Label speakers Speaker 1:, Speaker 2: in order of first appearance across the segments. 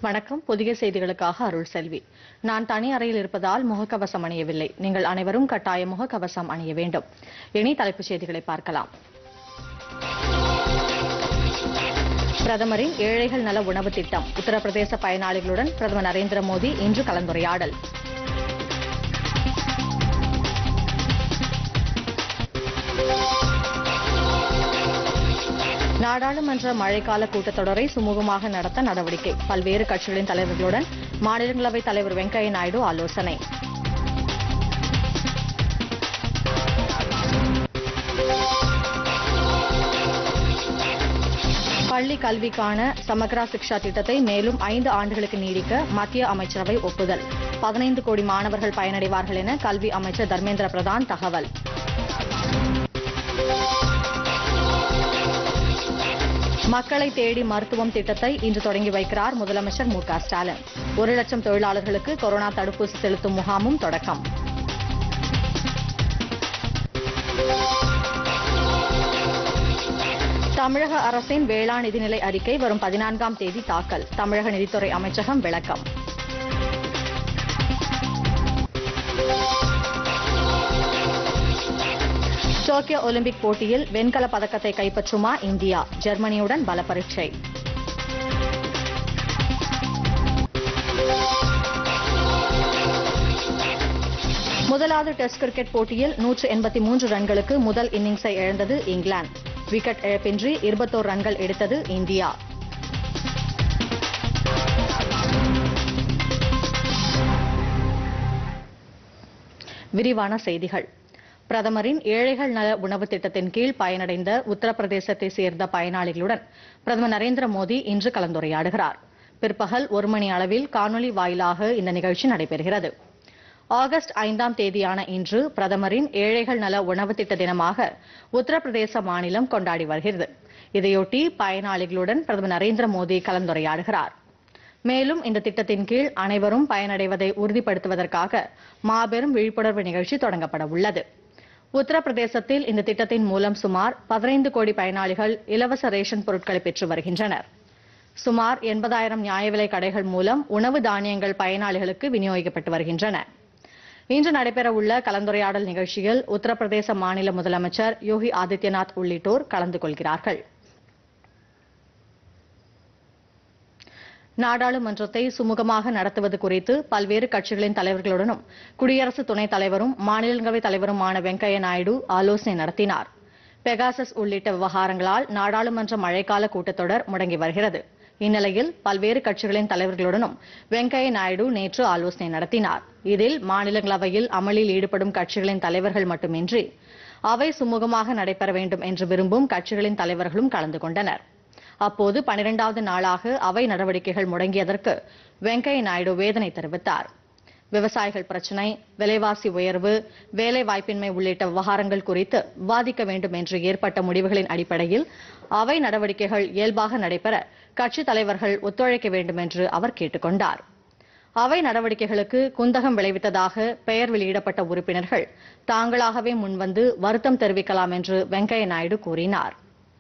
Speaker 1: வணக்கம் புதிய செய்திகளுக்காக அருள் செல்வி நான் தனி அறையில் இருப்பதால் முகக்கவசம் அணியவில்லை நீங்கள் அனைவரும் கட்டாய முகக்கவசம் அணிய வேண்டும் இனி தலைப்புச் செய்திகளை பார்க்கலாம் பிரதமரின் ஏழைகள் நல உணவு திட்டம் உத்தரப்பிரதேச பயனாளிகளுடன் பிரதமர் நரேந்திர மோடி இன்று கலந்துரையாடல் நாடாளுமன்ற மழைக்கால கூட்டத்தொடரை சுமூகமாக நடத்த நடவடிக்கை பல்வேறு கட்சிகளின் தலைவர்களுடன் மாநிலங்களவைத் தலைவர் வெங்கையா நாயுடு ஆலோசனை பள்ளி கல்விக்கான சமக்ரா சிக்ஷா திட்டத்தை மேலும் ஐந்து ஆண்டுகளுக்கு நீடிக்க மத்திய அமைச்சரவை ஒப்புதல் பதினைந்து கோடி மாணவர்கள் பயனடைவார்கள் என கல்வி அமைச்சர் தர்மேந்திர பிரதான் தகவல் மக்களை தேடி மருத்துவம் திட்டத்தை இன்று தொடங்கி வைக்கிறார் முதலமைச்சர் மு க ஸ்டாலின் ஒரு லட்சம் தொழிலாளர்களுக்கு கொரோனா தடுப்பூசி செலுத்தும் முகாமும் தொடக்கம் தமிழக அரசின் வேளாண் நிதிநிலை அறிக்கை வரும் பதினான்காம் தேதி தாக்கல் தமிழக நிதித்துறை அமைச்சகம் விளக்கம் டோக்கியோ ஒலிம்பிக் போட்டியில் வெண்கல பதக்கத்தை கைப்பற்றுமா இந்தியா ஜெர்மனியுடன் பல பரீட்சை முதலாவது டெஸ்ட் கிரிக்கெட் போட்டியில் நூற்று எண்பத்தி மூன்று ரன்களுக்கு முதல் இன்னிங்ஸை இழந்தது இங்கிலாந்து விக்கெட் இழப்பின்றி இருபத்தோரு ரன்கள் எடுத்தது இந்தியா விரிவான செய்திகள் பிரதமரின் ஏழைகள் நல உணவு திட்டத்தின் கீழ் பயனடைந்த உத்தரப்பிரதேசத்தை சேர்ந்த பயனாளிகளுடன் பிரதமர் நரேந்திர மோடி இன்று கலந்துரையாடுகிறார் பிற்பகல் ஒரு மணி அளவில் காணொலி வாயிலாக இந்த நிகழ்ச்சி நடைபெறுகிறது ஆகஸ்ட் ஐந்தாம் தேதியான இன்று பிரதமரின் ஏழைகள் நல உணவு திட்ட தினமாக உத்தரப்பிரதேச மாநிலம் கொண்டாடி வருகிறது இதையொட்டி பயனாளிகளுடன் பிரதமர் நரேந்திர மோடி கலந்துரையாடுகிறார் மேலும் இந்த திட்டத்தின் கீழ் அனைவரும் பயனடைவதை உறுதிப்படுத்துவதற்காக மாபெரும் விழிப்புணர்வு நிகழ்ச்சி தொடங்கப்பட உள்ளது உத்தரப்பிரதேசத்தில் இந்த திட்டத்தின் மூலம் சுமார் பதினைந்து கோடி பயனாளிகள் இலவச ரேஷன் பொருட்களை பெற்று வருகின்றனர் சுமார் எண்பதாயிரம் நியாய விலை கடைகள் மூலம் உணவு தானியங்கள் பயனாளிகளுக்கு விநியோகிக்கப்பட்டு வருகின்றன இன்று நடைபெறவுள்ள கலந்துரையாடல் நிகழ்ச்சியில் உத்தரப்பிரதேச மாநில முதலமைச்சர் யோகி ஆதித்யநாத் உள்ளிட்டோர் கலந்து கொள்கிறார்கள் நாடாளுமன்றத்தை சுமூகமாக நடத்துவது குறித்து பல்வேறு கட்சிகளின் தலைவர்களுடனும் குடியரசு துணைத் தலைவரும் மாநிலங்களவைத் தலைவருமான வெங்கையா நாயுடு ஆலோசனை நடத்தினார் பெகாசஸ் உள்ளிட்ட விவகாரங்களால் நாடாளுமன்ற மழைக்கால கூட்டத்தொடர் முடங்கி வருகிறது இந்நிலையில் பல்வேறு கட்சிகளின் தலைவர்களுடனும் வெங்கையா நாயுடு நேற்று ஆலோசனை நடத்தினார் இதில் மாநிலங்களவையில் அமளியில் ஈடுபடும் கட்சிகளின் தலைவர்கள் மட்டுமின்றி அவை சுமூகமாக நடைபெற வேண்டும் என்று விரும்பும் கட்சிகளின் தலைவர்களும் கலந்து கொண்டனர் அப்போது பனிரெண்டாவது நாளாக அவை நடவடிக்கைகள் முடங்கியதற்கு வெங்கையா நாயுடு வேதனை தெரிவித்தார் விவசாயிகள் பிரச்சினை விலைவாசி உயர்வு வேலை வாய்ப்பின்மை உள்ளிட்ட விவகாரங்கள் குறித்து விவாதிக்க வேண்டும் என்று ஏற்பட்ட முடிவுகளின் அடிப்படையில் அவை நடவடிக்கைகள் இயல்பாக நடைபெற கட்சித் தலைவர்கள் ஒத்துழைக்க வேண்டும் என்று அவர் கேட்டுக் கொண்டார் அவை நடவடிக்கைகளுக்கு குந்தகம் விளைவித்ததாக பெயர் வெளியிடப்பட்ட உறுப்பினர்கள் தாங்களாகவே முன்வந்து வருத்தம் தெரிவிக்கலாம் என்று வெங்கையா நாயுடு கூறினார்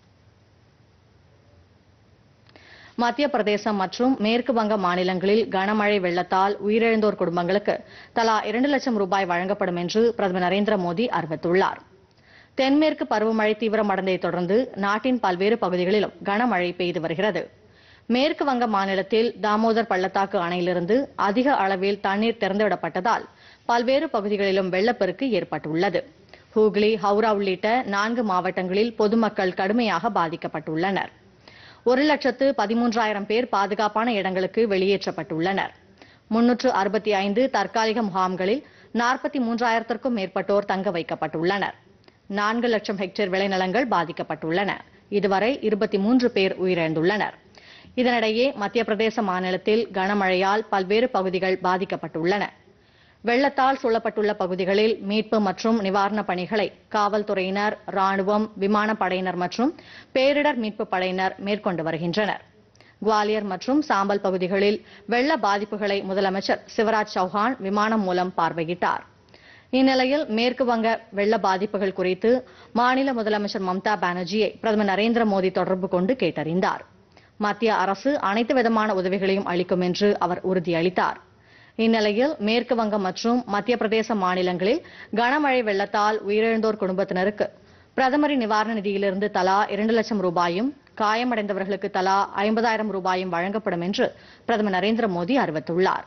Speaker 1: மத்திய பிரதேசம் மற்றும் மேற்கு வங்க மாநிலங்களில் கனமழை வெள்ளத்தால் உயிரிழந்தோர் குடும்பங்களுக்கு தலா இரண்டு லட்சம் ரூபாய் வழங்கப்படும் என்று பிரதமர் நரேந்திர மோடி அறிவித்துள்ளார் தென்மேற்கு பருவமழை தீவிரமடைந்ததைத் தொடர்ந்து நாட்டின் பல்வேறு பகுதிகளிலும் கனமழை பெய்து வருகிறது மேற்கு வங்க மாநிலத்தில் தாமோதர் பள்ளத்தாக்கு அணையிலிருந்து அதிக அளவில் தண்ணீர் திறந்துவிடப்பட்டதால் பல்வேறு பகுதிகளிலும் வெள்ளப்பெருக்கு ஏற்பட்டுள்ளது ஹூக்ளி ஹவுரா உள்ளிட்ட நான்கு மாவட்டங்களில் பொதுமக்கள் கடுமையாக பாதிக்கப்பட்டுள்ளனர் ஒரு லட்சத்து பதிமூன்றாயிரம் பேர் பாதுகாப்பான இடங்களுக்கு வெளியேற்றப்பட்டுள்ளனர் முன்னூற்று அறுபத்தி ஐந்து தற்காலிக முகாம்களில் நாற்பத்தி மூன்றாயிரத்திற்கும் மேற்பட்டோர் தங்க வைக்கப்பட்டுள்ளனர் நான்கு லட்சம் ஹெக்டேர் விளைநிலங்கள் பாதிக்கப்பட்டுள்ளன இதுவரை இருபத்தி மூன்று பேர் உயிரிழந்துள்ளனர் இதனிடையே மத்திய பிரதேச மாநிலத்தில் கனமழையால் பல்வேறு பகுதிகள் பாதிக்கப்பட்டுள்ளன வெள்ளத்தால் சூழப்பட்டுள்ள பகுதிகளில் மீட்பு மற்றும் நிவாரணப் பணிகளை காவல்துறையினர் ராணுவம் விமானப்படையினர் மற்றும் பேரிடர் மீட்புப் படையினர் மேற்கொண்டு வருகின்றனர் குவாலியர் மற்றும் சாம்பல் பகுதிகளில் வெள்ள பாதிப்புகளை முதலமைச்சர் சிவராஜ் சௌஹான் விமானம் மூலம் பார்வையிட்டார் இந்நிலையில் மேற்கு வங்க வெள்ள பாதிப்புகள் குறித்து மாநில முதலமைச்சர் மம்தா பானர்ஜியை பிரதமர் நரேந்திர மோடி தொடர்பு கொண்டு கேட்டறிந்தார் மத்திய அரசு அனைத்து விதமான உதவிகளையும் அளிக்கும் என்று அவர் உறுதியளித்தார் இந்நிலையில் மேற்கு வங்கம் மற்றும் மத்திய பிரதேச மாநிலங்களில் கனமழை வெள்ளத்தால் உயிரிழந்தோர் குடும்பத்தினருக்கு பிரதமரின் நிவாரண நிதியிலிருந்து தலா இரண்டு லட்சம் ரூபாயும் காயமடைந்தவர்களுக்கு தலா ஐம்பதாயிரம் ரூபாயும் வழங்கப்படும் என்று பிரதமர் நரேந்திர மோடி அறிவித்துள்ளார்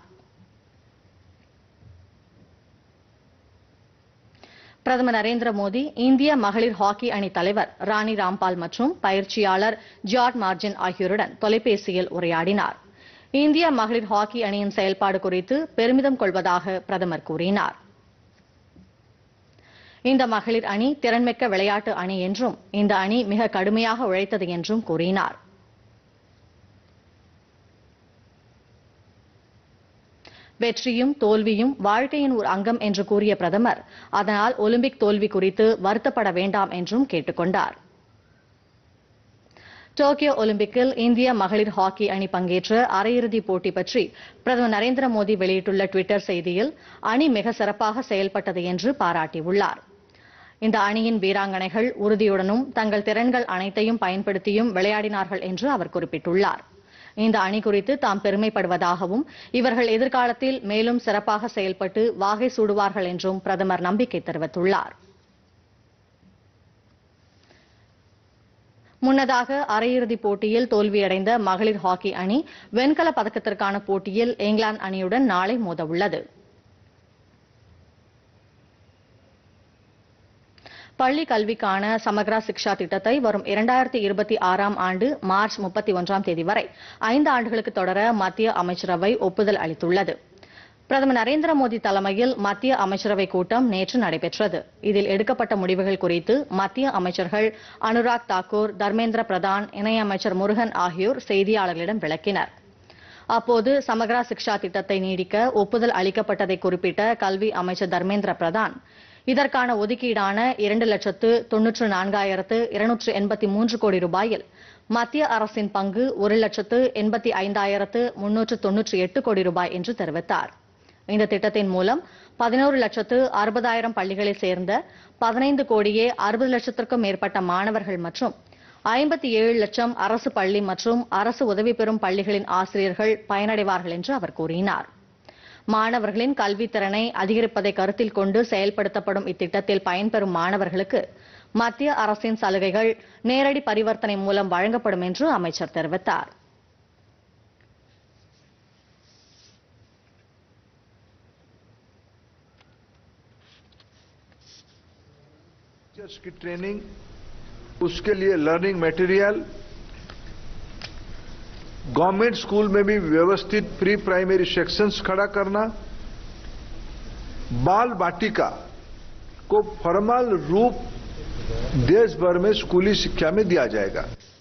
Speaker 1: பிரதமர் நரேந்திர மோடி இந்திய மகளிர் ஹாக்கி அணி தலைவர் ராணி ராம்பால் மற்றும் பயிற்சியாளர் ஜார்ட் மார்ஜின் ஆகியோருடன் தொலைபேசியில் உரையாடினார் இந்திய மகளிர் ஹாக்கி அணியின் செயல்பாடு குறித்து பெருமிதம் கொள்வதாக பிரதமர் கூறினார் இந்த மகளிர் அணி திறன்மிக்க விளையாட்டு அணி என்றும் இந்த அணி மிக கடுமையாக உழைத்தது என்றும் கூறினார் வெற்றியும் தோல்வியும் வாழ்க்கையின் ஒரு அங்கம் என்று கூறிய பிரதமர் அதனால் ஒலிம்பிக் தோல்வி குறித்து வருத்தப்பட வேண்டாம் என்றும் கேட்டுக் கொண்டார் டோக்கியோ ஒலிம்பிக்கில் இந்திய மகளிர் ஹாக்கி அணி பங்கேற்ற அரையிறுதிப் போட்டி பற்றி பிரதமர் நரேந்திர மோடி வெளியிட்டுள்ள டுவிட்டர் செய்தியில் அணி மிக சிறப்பாக செயல்பட்டது என்று பாராட்டியுள்ளார் இந்த அணியின் வீராங்கனைகள் உறுதியுடனும் தங்கள் திறன்கள் அனைத்தையும் பயன்படுத்தியும் விளையாடினார்கள் என்று அவர் குறிப்பிட்டுள்ளார் இந்த அணி குறித்து தாம் பெருமைப்படுவதாகவும் இவர்கள் எதிர்காலத்தில் மேலும் சிறப்பாக செயல்பட்டு வாகை சூடுவார்கள் என்றும் பிரதமர் நம்பிக்கை தெரிவித்துள்ளார் முன்னதாக அரையிறுதிப் போட்டியில் தோல்வியடைந்த மகளிர் ஹாக்கி அணி வெண்கலப் பதக்கத்திற்கான போட்டியில் இங்கிலாந்து அணியுடன் நாளை மோதவுள்ளது பள்ளி கல்விக்கான சமக்ரா சிக்ஷா திட்டத்தை வரும் இரண்டாயிரத்தி இருபத்தி ஆறாம் ஆண்டு மார்ச் முப்பத்தி ஒன்றாம் தேதி வரை ஐந்து ஆண்டுகளுக்கு தொடர மத்திய அமைச்சரவை ஒப்புதல் அளித்துள்ளது பிரதமர் நரேந்திர மோடி தலைமையில் மத்திய அமைச்சரவை கூட்டம் நேற்று நடைபெற்றது இதில் எடுக்கப்பட்ட முடிவுகள் குறித்து மத்திய அமைச்சர்கள் அனுராக் தாக்கூர் தர்மேந்திர பிரதான் இணையமைச்சர் முருகன் ஆகியோர் செய்தியாளர்களிடம் விளக்கினர் அப்போது சமக்ரா சிக்ஷா திட்டத்தை நீடிக்க ஒப்புதல் அளிக்கப்பட்டதை குறிப்பிட்ட கல்வி அமைச்சர் தர்மேந்திர பிரதான் இதற்கான ஒதுக்கீடான இரண்டு லட்சத்து தொன்னூற்று நான்காயிரத்து இருநூற்று எண்பத்தி மூன்று கோடி ரூபாயில் மத்திய அரசின் பங்கு ஒரு லட்சத்து எண்பத்தி ஐந்தாயிரத்து முன்னூற்று தொன்னூற்றி எட்டு கோடி ரூபாய் என்று தெரிவித்தார் இந்த திட்டத்தின் மூலம் பதினோரு லட்சத்து அறுபதாயிரம் பள்ளிகளைச் சேர்ந்த பதினைந்து கோடியே அறுபது லட்சத்திற்கும் மேற்பட்ட மாணவர்கள் மற்றும் ஐம்பத்தி ஏழு லட்சம் அரசு பள்ளி மற்றும் அரசு உதவி பெறும் பள்ளிகளின் ஆசிரியர்கள் பயனடைவார்கள் என்று அவர் கூறினார் மாணவர்களின் கல்வித் திறனை அதிகரிப்பதை கருத்தில் கொண்டு செயல்படுத்தப்படும் இத்திட்டத்தில் பயன்பெறும் மாணவர்களுக்கு மத்திய அரசின் சலுகைகள் நேரடி பரிவர்த்தனை மூலம் வழங்கப்படும் என்று அமைச்சர் தெரிவித்தார்
Speaker 2: टीचर्स की ट्रेनिंग उसके लिए लर्निंग मटेरियल गवर्नमेंट स्कूल में भी व्यवस्थित प्री प्राइमरी सेक्शंस खड़ा करना बाल बाटिका को फॉर्मल रूप देश भर में स्कूली शिक्षा में दिया जाएगा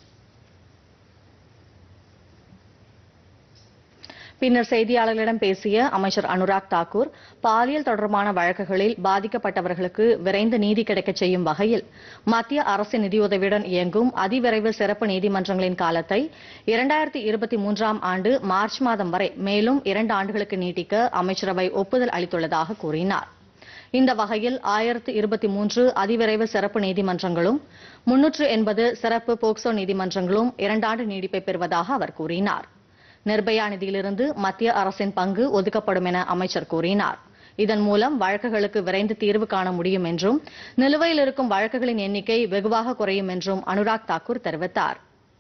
Speaker 1: பின்னர் செய்தியாளர்களிடம் பேசிய அமைச்சர் அனுராக் தாக்கூர் பாலியல் தொடர்பான வழக்குகளில் பாதிக்கப்பட்டவர்களுக்கு விரைந்து நீதி கிடைக்கச் செய்யும் வகையில் மத்திய அரசின் நிதியுதவியுடன் இயங்கும் அதிவிரைவு சிறப்பு நீதிமன்றங்களின் காலத்தை இரண்டாயிரத்தி இருபத்தி மூன்றாம் ஆண்டு மார்ச் மாதம் வரை மேலும் இரண்டு ஆண்டுகளுக்கு நீட்டிக்க அமைச்சரவை ஒப்புதல் அளித்துள்ளதாக கூறினார் இந்த வகையில் ஆயிரத்து இருபத்தி மூன்று அதிவிரைவு சிறப்பு நீதிமன்றங்களும் முன்னூற்று எண்பது சிறப்பு போக்சோ நீதிமன்றங்களும் இரண்டாண்டு நீடிப்பை பெறுவதாக அவர் கூறினார் நிர்பயா நிதியிலிருந்து மத்திய அரசின் பங்கு ஒதுக்கப்படும் என அமைச்சர் கூறினார் இதன் மூலம் வழக்குகளுக்கு விரைந்து தீர்வு காண முடியும் என்றும் நிலுவையில் இருக்கும் வழக்குகளின் எண்ணிக்கை வெகுவாக குறையும் என்றும் அனுராக் தாக்கூர் தெரிவித்தார்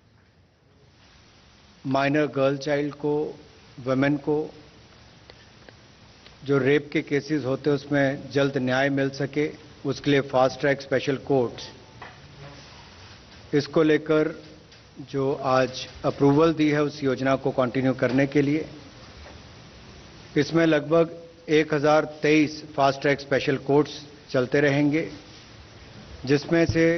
Speaker 3: माइनर गर्ल चाइल्ड को वुमेन को जो रेप के केसेस होते हैं उसमें जल्द न्याय मिल सके उसके लिए फास्ट ट्रैक स्पेशल कोर्ट्स इसको लेकर जो आज अप्रूवल दी है उस योजना को कंटिन्यू करने के लिए इसमें लगभग 1023 फास्ट ट्रैक स्पेशल कोर्ट्स चलते रहेंगे जिसमें से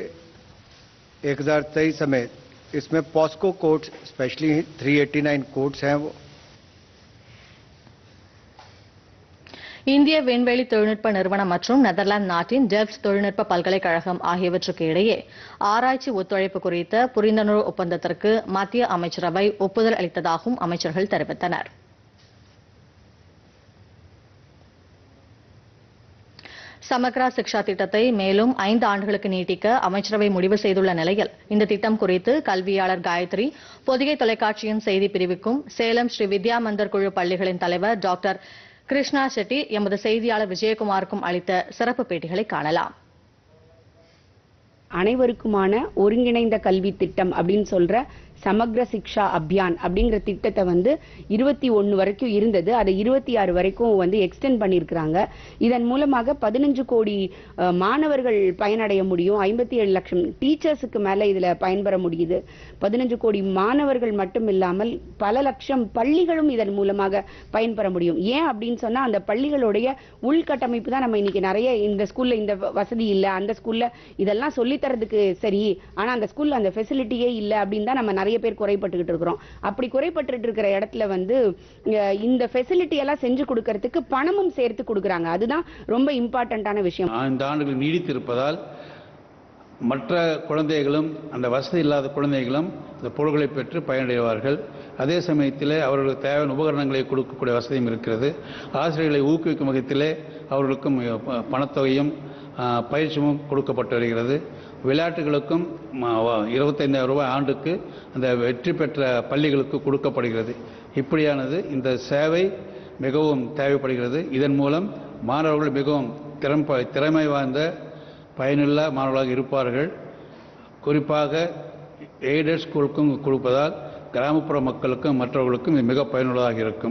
Speaker 3: 1023 समेत इसमें पॉस्को कोर्ट्स स्पेशली 389 कोर्ट्स हैं वो
Speaker 1: இந்திய விண்வெளி தொழில்நுட்ப நிறுவனம் மற்றும் நெதர்லாந்து நாட்டின் டெல்ஃப்ட் தொழில்நுட்ப பல்கலைக்கழகம் ஆகியவற்றுக்கு இடையே ஆராய்ச்சி ஒத்துழைப்பு குறித்த புரிந்துணர்வு ஒப்பந்தத்திற்கு மத்திய அமைச்சரவை ஒப்புதல் அளித்ததாகவும் அமைச்சர்கள் தெரிவித்தனர் சமக்ரா சிக்ஷா திட்டத்தை மேலும் ஐந்து ஆண்டுகளுக்கு நீட்டிக்க அமைச்சரவை முடிவு செய்துள்ள நிலையில் இந்த திட்டம் குறித்து கல்வியாளர் காயத்ரி பொதிகை தொலைக்காட்சியின் செய்தி பிரிவுக்கும் சேலம் ஸ்ரீ வித்யா மந்தர் குழு பள்ளிகளின் தலைவர் டாக்டர் கிருஷ்ணா செட்டி எமது செய்தியாளர் விஜயகுமாருக்கும் அளித்த சிறப்பு பேட்டிகளை காணலாம்
Speaker 4: அனைவருக்குமான ஒருங்கிணைந்த கல்வி திட்டம் அப்படின்னு சொல்ற சமக்ர சிக்ஷா அபியான் அப்படிங்கிற திட்டத்தை வந்து இருபத்தி ஒன்னு வரைக்கும் இருந்தது அதை இருபத்தி ஆறு வரைக்கும் வந்து எக்ஸ்டெண்ட் பண்ணியிருக்கிறாங்க இதன் மூலமாக பதினஞ்சு கோடி அஹ், மாணவர்கள் பயனடைய முடியும் ஐம்பத்தி ஏழு லட்சம் டீச்சர்ஸுக்கு மேல இதுல பயன்பெற முடியுது பதினஞ்சு கோடி மாணவர்கள் மட்டும் இல்லாமல் பல லட்சம் பள்ளிகளும் இதன் மூலமாக பயன்பெற முடியும் ஏன் அப்படின்னு சொன்னா அந்த பள்ளிகளுடைய உள்கட்டமைப்பு தான் நம்ம இன்னைக்கு நிறைய இந்த ஸ்கூல்ல இந்த வ- வசதி இல்ல அந்த ஸ்கூல்ல இதெல்லாம் சொல்லித் தரதுக்கு சரி ஆனா அந்த ஸ்கூல்ல அந்த ஃபெசிலிட்டியே இல்ல அப்படின்னு தான் நம்ம நிறைய பேர் குறைப்பட்டுக்கிட்டு இருக்கிறோம் அப்படி குறைப்பட்டு இருக்கிற இடத்துல வந்து அஹ், இந்த ஃபெசிலிட்டி எல்லாம் செஞ்சு கொடுக்கறதுக்கு பணமும் சேர்த்து கொடுக்கறாங்க அதுதான் ரொம்ப இம்பார்ட்டன்டான விஷயம்
Speaker 5: ஐந்து ஆண்டுகள் நீடித்திருப்பதால் மற்ற குழந்தைகளும் அந்த வசதி இல்லாத குழந்தைகளும் இந்த பொருள்களை பெற்று பயனடைவார்கள் அதே சமயத்தில் அவர்களுக்கு தேவையான உபகரணங்களை கொடுக்கக்கூடிய வசதியும் இருக்கிறது ஆசிரியர்களை ஊக்குவிக்கும் வகையிலே அவர்களுக்கும் ப- பணத்தொகையும் ஆ, பயிற்சியும் கொடுக்கப்பட்டு வருகிறது விளையாட்டுகளுக்கும் ம- வ- 25000 ரூபாய் ஆண்டுக்கு அந்த வெற்றி பெற்ற பள்ளிகளுக்கு கொடுக்கப்படுகிறது இப்படியானது இந்த சேவை மிகவும் தேவைப்படுகிறது இதன் மூலம் மாணவர்கள் மிகவும் திறம்ப திறமை வாய்ந்த பயனுள்ள மாணவர்களாக இருப்பார்கள் குறிப்பாக எய்டட் ஸ்கூலுக்கும் கொடுப்பதால் கிராமப்புற மக்களுக்கும் மற்றவர்களுக்கும் இது மிக பயனுள்ளதாக இருக்கும்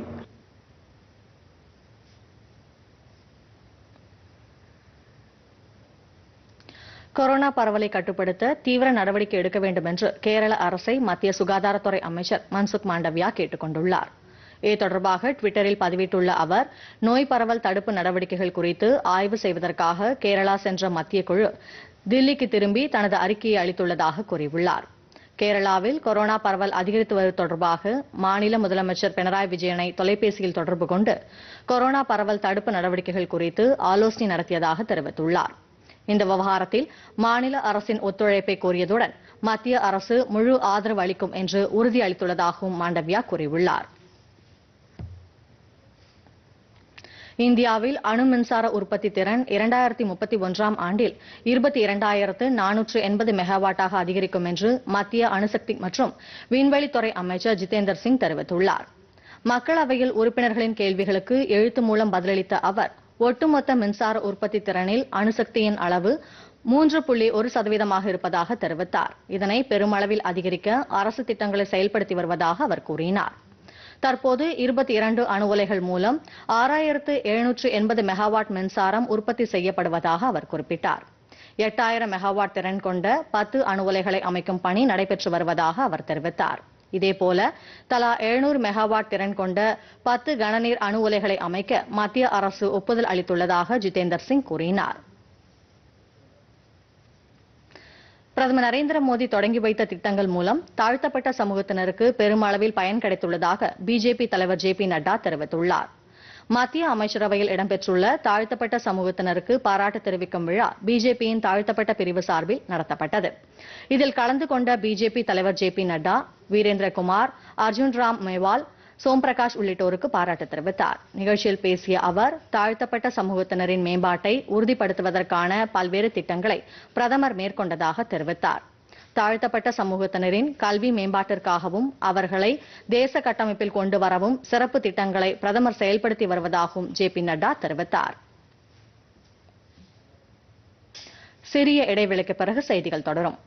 Speaker 1: கொரோனா பரவலை கட்டுப்படுத்த தீவிர நடவடிக்கை எடுக்க வேண்டும் என்று கேரள அரசை மத்திய சுகாதாரத்துறை அமைச்சர் மன்சுக் மாண்டவியா கேட்டுக் கொண்டுள்ளார் இது தொடர்பாக டுவிட்டரில் பதிவிட்டுள்ள அவர் நோய் பரவல் தடுப்பு நடவடிக்கைகள் குறித்து ஆய்வு செய்வதற்காக கேரளா சென்ற மத்திய குழு தில்லிக்கு திரும்பி தனது அறிக்கையை அளித்துள்ளதாக கூறியுள்ளார் கேரளாவில் கொரோனா பரவல் அதிகரித்து வருவது தொடர்பாக மாநில முதலமைச்சர் பினராயி விஜயனை தொலைபேசியில் தொடர்பு கொண்டு கொரோனா பரவல் தடுப்பு நடவடிக்கைகள் குறித்து ஆலோசனை நடத்தியதாக தெரிவித்துள்ளார் இந்த விவகாரத்தில் மாநில அரசின் ஒத்துழைப்பை கோரியதுடன் மத்திய அரசு முழு ஆதரவு அளிக்கும் என்று உறுதியளித்துள்ளதாகவும் மாண்டவியா கூறியுள்ளார் இந்தியாவில் அணு மின்சார உற்பத்தி திறன் இரண்டாயிரத்தி முப்பத்தி ஒன்றாம் ஆண்டில் இருபத்தி இரண்டாயிரத்து நானூற்று எண்பது மெகாவாட்டாக அதிகரிக்கும் என்று மத்திய அணுசக்தி மற்றும் விண்வெளித்துறை அமைச்சர் ஜிதேந்தர் சிங் தெரிவித்துள்ளார் மக்களவையில் உறுப்பினர்களின் கேள்விகளுக்கு எழுத்து மூலம் பதிலளித்த அவர் ஒட்டுமொத்த மின்சார உற்பத்தி திறனில் அணுசக்தியின் அளவு மூன்று புள்ளி ஒரு சதவீதமாக இருப்பதாக தெரிவித்தார் இதனை பெருமளவில் அதிகரிக்க அரசு திட்டங்களை செயல்படுத்தி வருவதாக அவர் கூறினார் தற்போது இருபத்தி இரண்டு அணு உலைகள் மூலம் ஆறாயிரத்து எழுநூற்று எண்பது மெகாவாட் மின்சாரம் உற்பத்தி செய்யப்படுவதாக அவர் குறிப்பிட்டார் எட்டாயிரம் மெகாவாட் திறன் கொண்ட பத்து அணு உலைகளை அமைக்கும் பணி நடைபெற்று வருவதாக அவர் தெரிவித்தார் இதேபோல தலா எழுநூறு மெகாவாட் திறன் கொண்ட பத்து கனநீர் அணு உலைகளை அமைக்க மத்திய அரசு ஒப்புதல் அளித்துள்ளதாக ஜிதேந்தர் சிங் கூறினார் பிரதமர் நரேந்திர மோடி தொடங்கி வைத்த திட்டங்கள் மூலம் தாழ்த்தப்பட்ட சமூகத்தினருக்கு பெருமளவில் பயன் கிடைத்துள்ளதாக பிஜேபி தலைவர் ஜே பி நட்டா தெரிவித்துள்ளார் மத்திய அமைச்சரவையில் இடம்பெற்றுள்ள தாழ்த்தப்பட்ட சமூகத்தினருக்கு பாராட்டு தெரிவிக்கும் விழா பிஜேபியின் தாழ்த்தப்பட்ட பிரிவு சார்பில் நடத்தப்பட்டது இதில் கலந்து கொண்ட பிஜேபி தலைவர் ஜே பி நட்டா வீரேந்திரகுமார் அர்ஜுன் ராம் மேவால் சோம் பிரகாஷ் உள்ளிட்டோருக்கு பாராட்டு தெரிவித்தார் நிகழ்ச்சியில் பேசிய அவர் தாழ்த்தப்பட்ட சமூகத்தினரின் மேம்பாட்டை உறுதிப்படுத்துவதற்கான பல்வேறு திட்டங்களை பிரதமர் மேற்கொண்டதாக தெரிவித்தார் தாழ்த்தப்பட்ட சமூகத்தினரின் கல்வி மேம்பாட்டிற்காகவும் அவர்களை தேச கட்டமைப்பில் கொண்டு வரவும் சிறப்பு திட்டங்களை பிரதமர் செயல்படுத்தி வருவதாகவும் ஜே பி நட்டா தெரிவித்தார் சிறிய இடைவெளிக்கு பிறகு செய்திகள் தொடரும்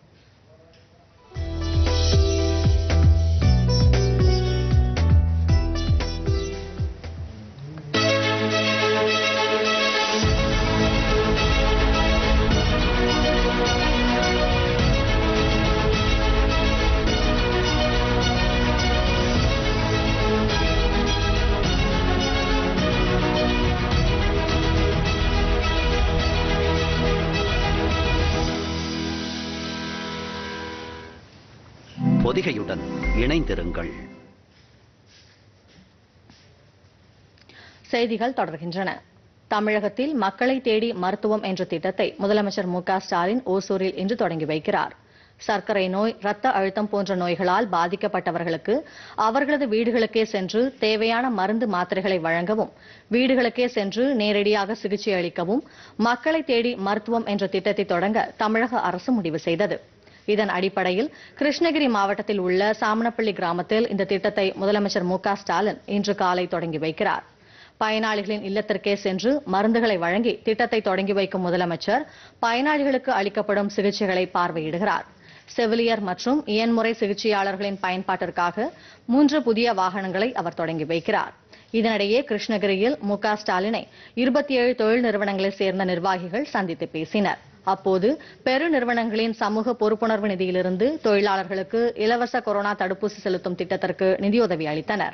Speaker 6: பொதிகையுடன் இணைந்திருங்கள்
Speaker 1: செய்திகள் தொடர்கின்றன தமிழகத்தில் மக்களை தேடி மருத்துவம் என்ற திட்டத்தை முதலமைச்சர் மு க ஸ்டாலின் ஓசூரில் இன்று தொடங்கி வைக்கிறார் சர்க்கரை நோய் இரத்த அழுத்தம் போன்ற நோய்களால் பாதிக்கப்பட்டவர்களுக்கு அவர்களது வீடுகளுக்கே சென்று தேவையான மருந்து மாத்திரைகளை வழங்கவும் வீடுகளுக்கே சென்று நேரடியாக சிகிச்சை அளிக்கவும் மக்களை தேடி மருத்துவம் என்ற திட்டத்தை தொடங்க தமிழக அரசு முடிவு செய்தது இதன் அடிப்படையில் கிருஷ்ணகிரி மாவட்டத்தில் உள்ள சாமனப்பள்ளி கிராமத்தில் இந்த திட்டத்தை முதலமைச்சர் மு க ஸ்டாலின் இன்று காலை தொடங்கி வைக்கிறார் பயனாளிகளின் இல்லத்திற்கே சென்று மருந்துகளை வழங்கி திட்டத்தை தொடங்கி வைக்கும் முதலமைச்சர் பயனாளிகளுக்கு அளிக்கப்படும் சிகிச்சைகளை பார்வையிடுகிறார் செவிலியர் மற்றும் இயன்முறை சிகிச்சையாளர்களின் பயன்பாட்டிற்காக மூன்று புதிய வாகனங்களை அவர் தொடங்கி வைக்கிறார் இதனிடையே கிருஷ்ணகிரியில் மு க ஸ்டாலினை இருபத்தி ஏழு தொழில் நிறுவனங்களைச் சேர்ந்த நிர்வாகிகள் சந்தித்து பேசினர் அப்போது பெரு நிறுவனங்களின் சமூக பொறுப்புணர்வு நிதியிலிருந்து தொழிலாளர்களுக்கு இலவச கொரோனா தடுப்பூசி செலுத்தும் திட்டத்திற்கு நிதியுதவி அளித்தனர்